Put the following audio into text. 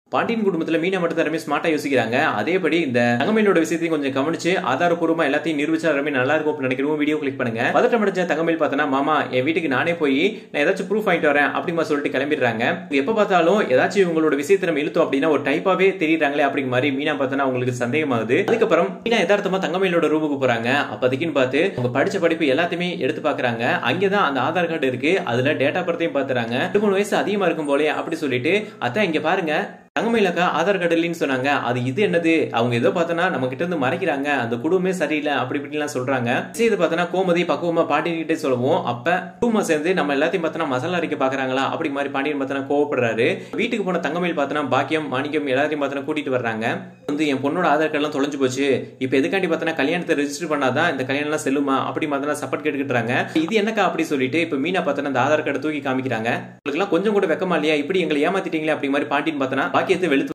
பாண்டியன் குடும்பத்துல மீனா மட்டும் தான் ரமேஷ் ஸ்மார்ட்டா யோசிக்கிறாங்க அதேபடி இந்த தங்கமயிலோட விஷயத்தையும் கொஞ்சம் கவனிச்சு ஆதாரப்பூர்வமா எல்லாத்தையும் நிரூபிச்சா ரொம்ப நல்லா இருக்கும் அப்படின்னு நினைக்கிறோம் வீடியோ கிளிக் பண்ணுங்க பதட்டம் அடைஞ்ச தங்கமயில் பார்த்தனா மாமா என் வீட்டுக்கு நானே போய் நான் ஏதாச்சும் ப்ரூஃப் வாங்கிட்டு வரேன் அப்படிமா சொல்லிட்டு கிளம்பிடுறாங்க எப்ப பார்த்தாலும் ஏதாச்சும் இவங்களோட விஷயத்தை நம்ம இழுத்தோம் அப்படின்னா ஒரு டைப்பாவே தெரியுறாங்களே அப்படிங்கிற மாதிரி மீனா பார்த்தனா அவங்களுக்கு சந்தேகமாகுது அதுக்கப்புறம் மீனா யதார்த்தமா தங்கமயிலோட ரூமுக்கு போறாங்க அப்போதைக்குன்னு பார்த்து அவங்க படிச்ச படிப்பு எல்லாத்தையுமே எடுத்து பாக்குறாங்க அங்கேதான் அந்த ஆதார் கார்டு இருக்கு அதுல டேட்டா பர்த்தையும் பாத்துறாங்க ரெண்டு மூணு வயசு அதிகமா இருக்கும் போலே அப்படி சொல்லிட்டு அதான் இங்க பாருங்க தங்கமயிலக்கா ஆதார் கார்டு இல்லைன்னு சொன்னாங்க அது இது என்னது அவங்க ஏதோ பார்த்தோன்னா நம்ம கிட்ட இருந்து மறைக்கிறாங்க அந்த குடும்பமே சரியில்லை அப்படி இப்படிலாம் சொல்றாங்க சரி இது பார்த்தோன்னா கோமதி பக்குவமா பாண்டியன்கிட்டே சொல்லுவோம் அப்ப குடும்பம் சேர்ந்து நம்ம எல்லாத்தையும் பார்த்தோன்னா மசாலா அரைக்க பாக்குறாங்களா அப்படி மாதிரி பாண்டியன் பார்த்தோன்னா கோவப்படுறாரு வீட்டுக்கு போன தங்கமயில் பார்த்தோன்னா பாக்கியம் மாணிக்கம் எல்லாத்தையும் பார்த்தோன்னா கூட்டிட்டு வர்றாங்க வந்து என் பொண்ணோட ஆதார் கார்டுலாம் தொலைஞ்சு போச்சு இப்போ எதுக்காண்டி பார்த்தோன்னா கல்யாணத்தை ரெஜிஸ்டர் பண்ணாதான் இந்த கல்யாணம்லாம் செல்லுமா அப்படி பார்த்தோன்னா சப்போர்ட் கேட்டுக்கிட்டாங்க இது என்னக்கா அப்படி சொல்லிட்டு இப்போ மீனா பார்த்தோன்னா அந்த ஆதார் கார்டை தூக்கி காமிக்கிறாங்க உங்களுக்குலாம் கொஞ்சம் கூட வெக்கமா இல்லையா இப்படி எங்களை ஏமாத்திட்டீங்களே அப்படி மாதிரி பாண்டியன் பார்த்தோன்னா பாக்கியத்தை வெளுத்து